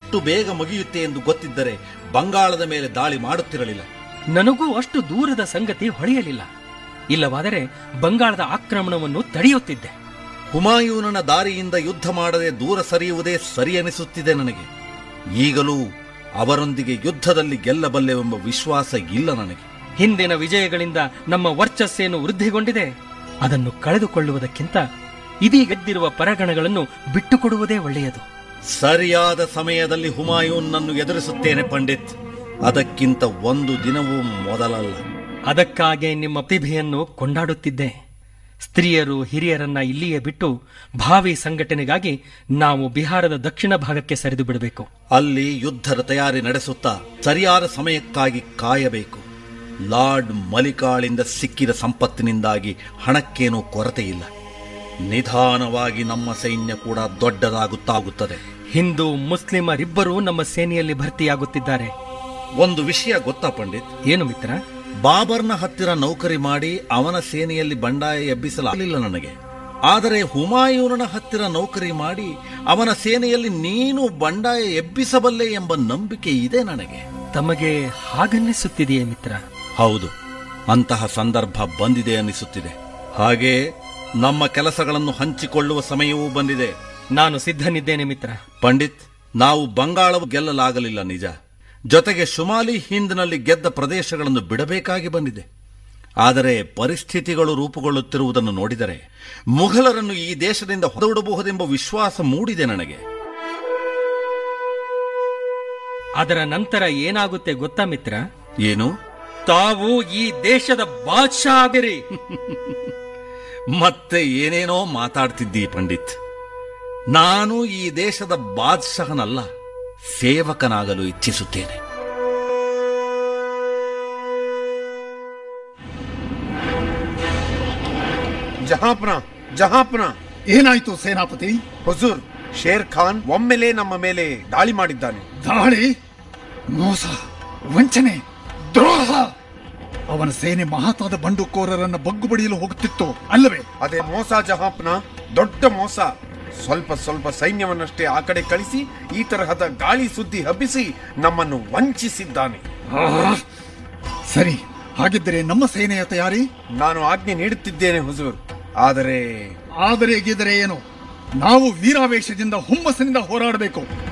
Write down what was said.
ಇಷ್ಟು ಬೇಗ ಮುಗಿಯುತ್ತೆ ಎಂದು ಗೊತ್ತಿದ್ದರೆ ಬಂಗಾಳದ ಮೇಲೆ ದಾಳಿ ಮಾಡುತ್ತಿರಲಿಲ್ಲ ನನಗೂ ಅಷ್ಟು ದೂರದ ಸಂಗತಿ ಹೊಳೆಯಲಿಲ್ಲ ಇಲ್ಲವಾದರೆ ಬಂಗಾಳದ ಆಕ್ರಮಣವನ್ನು ತಡೆಯುತ್ತಿದ್ದೆ ಹುಮಾಯೂನನ ದಾರಿಯಿಂದ ಯುದ್ಧ ಮಾಡದೆ ದೂರ ಸರಿಯುವುದೇ ಸರಿ ಅನಿಸುತ್ತಿದೆ ನನಗೆ ಈಗಲೂ ಅವರೊಂದಿಗೆ ಯುದ್ಧದಲ್ಲಿ ಗೆಲ್ಲಬಲ್ಲೆವೆಂಬ ವಿಶ್ವಾಸ ಇಲ್ಲ ನನಗೆ ಹಿಂದಿನ ವಿಜಯಗಳಿಂದ ನಮ್ಮ ವರ್ಚಸ್ಸೇನು ವೃದ್ಧಿಗೊಂಡಿದೆ ಅದನ್ನು ಕಳೆದುಕೊಳ್ಳುವುದಕ್ಕಿಂತ ಇದೀಗ ಗೆದ್ದಿರುವ ಪರಗಣಗಳನ್ನು ಬಿಟ್ಟುಕೊಡುವುದೇ ಒಳ್ಳೆಯದು ಸರಿಯಾದ ಸಮಯದಲ್ಲಿ ಹುಮಾಯೂನ್ನನ್ನು ಎದುರಿಸುತ್ತೇನೆ ಪಂಡಿತ್ ಅದಕ್ಕಿಂತ ಒಂದು ದಿನವೂ ಮೊದಲಲ್ಲ ಅದಕ್ಕಾಗೆ ನಿಮ್ಮ ಪ್ರತಿಭೆಯನ್ನು ಕೊಂಡಾಡುತ್ತಿದ್ದೆ ಸ್ತ್ರೀಯರು ಹಿರಿಯರನ್ನ ಇಲ್ಲಿಯೇ ಬಿಟ್ಟು ಭಾವಿ ಸಂಘಟನೆಗಾಗಿ ನಾವು ಬಿಹಾರದ ದಕ್ಷಿಣ ಭಾಗಕ್ಕೆ ಸರಿದು ಬಿಡಬೇಕು ಅಲ್ಲಿ ಯುದ್ಧದ ತಯಾರಿ ನಡೆಸುತ್ತಾ ಸರಿಯಾದ ಸಮಯಕ್ಕಾಗಿ ಕಾಯಬೇಕು ಲಾರ್ಡ್ ಮಲಿಕಾಳಿಂದ ಸಿಕ್ಕಿದ ಸಂಪತ್ತಿನಿಂದಾಗಿ ಹಣಕ್ಕೇನೂ ಕೊರತೆ ಇಲ್ಲ ನಿಧಾನವಾಗಿ ನಮ್ಮ ಸೈನ್ಯ ಕೂಡ ದೊಡ್ಡದಾಗುತ್ತಾಗುತ್ತದೆ ಹಿಂದೂ ಮುಸ್ಲಿಮರಿಬ್ಬರೂ ನಮ್ಮ ಸೇನೆಯಲ್ಲಿ ಭರ್ತಿಯಾಗುತ್ತಿದ್ದಾರೆ ಒಂದು ವಿಷಯ ಗೊತ್ತಾ ಪಂಡಿತ್ ಏನು ಮಿತ್ರ ಬಾಬರ್ನ ಹತ್ತಿರ ನೌಕರಿ ಮಾಡಿ ಅವನ ಸೇನೆಯಲ್ಲಿ ಬಂಡಾಯ ಎಬ್ಬಿಸಲಾಗಲಿಲ್ಲ ನನಗೆ ಆದರೆ ಹುಮಾಯೂನನ ಹತ್ತಿರ ನೌಕರಿ ಮಾಡಿ ಅವನ ಸೇನೆಯಲ್ಲಿ ನೀನು ಬಂಡಾಯ ಎಬ್ಬಿಸಬಲ್ಲೆ ಎಂಬ ನಂಬಿಕೆ ಇದೆ ನನಗೆ ತಮಗೆ ಹಾಗನ್ನಿಸುತ್ತಿದೆಯೇ ಮಿತ್ರ ಹೌದು ಅಂತಹ ಸಂದರ್ಭ ಬಂದಿದೆ ಅನ್ನಿಸುತ್ತಿದೆ ಹಾಗೆ ನಮ್ಮ ಕೆಲಸಗಳನ್ನು ಹಂಚಿಕೊಳ್ಳುವ ಸಮಯವೂ ಬಂದಿದೆ ನಾನು ಸಿದ್ಧನಿದ್ದೇನೆ ಮಿತ್ರ ಪಂಡಿತ್ ನಾವು ಬಂಗಾಳವು ಗೆಲ್ಲಲಾಗಲಿಲ್ಲ ನಿಜ ಜೊತೆಗೆ ಶುಮಾಲಿ ಹಿಂದ್ನಲ್ಲಿ ಗೆದ್ದ ಪ್ರದೇಶಗಳನ್ನು ಬಿಡಬೇಕಾಗಿ ಬಂದಿದೆ ಆದರೆ ಪರಿಸ್ಥಿತಿಗಳು ರೂಪುಗೊಳ್ಳುತ್ತಿರುವುದನ್ನು ನೋಡಿದರೆ ಮುಘಲರನ್ನು ಈ ದೇಶದಿಂದ ಹೊರಡಬಹುದೆಂಬ ವಿಶ್ವಾಸ ಮೂಡಿದೆ ನನಗೆ ಅದರ ನಂತರ ಏನಾಗುತ್ತೆ ಗೊತ್ತಾ ಮಿತ್ರ ಏನು ತಾವು ಈ ದೇಶದ ಬಾದ್ಶಾ ಆಗಿರಿ ಮತ್ತೆ ಏನೇನೋ ಮಾತಾಡ್ತಿದ್ದೀ ಪಂಡಿತ್ ನಾನು ಈ ದೇಶದ ಬಾದ್ಶಹನಲ್ಲ ಸೇವಕನಾಗಲು ಇಚ್ಛಿಸುತ್ತೇನೆ ಜಹಾಪನ ಜಹಾಪನ ಏನಾಯ್ತು ಸೇನಾಪತಿ ಹುಜೂರ್ ಶೇರ್ ಖಾನ್ ಒಮ್ಮೆಲೆ ನಮ್ಮ ಮೇಲೆ ದಾಳಿ ಮಾಡಿದ್ದಾನೆ ದಾಳಿ ಮೋಸ ವಂಚನೆ ದ್ರೋಹ ಅವನ ಸೇನೆ ಮಹತಾದ ಬಂಡುಕೋರರನ್ನ ಬಗ್ಗು ಬಡಿಯಲು ಹೋಗುತ್ತಿತ್ತು ಅಲ್ಲವೇ ಅದೇ ಮೋಸ ಜಹಾಪನ ದೊಡ್ಡ ಮೋಸ ಸ್ವಲ್ಪ ಸ್ವಲ್ಪ ಸೈನ್ಯವನ್ನಷ್ಟೇ ಆ ಕಡೆ ಕಳಿಸಿ ಈ ತರಹದ ಗಾಳಿ ಸುದ್ದಿ ಹಬ್ಬಿಸಿ ನಮ್ಮನ್ನು ವಂಚಿಸಿದ್ದಾನೆ ಆಹ್! ಸರಿ ಹಾಗಿದ್ದರೆ ನಮ್ಮ ಸೇನೆಯ ತಯಾರಿ ನಾನು ಆಜ್ಞೆ ನೀಡುತ್ತಿದ್ದೇನೆ ಹುಜೂರ್ ಆದರೆ ಆದರೆ ಗೀದರೆ ಏನು ನಾವು ವೀರಾವೇಶದಿಂದ ಹುಮ್ಮಸ್ಸಿನಿಂದ ಹೋರಾಡಬೇಕು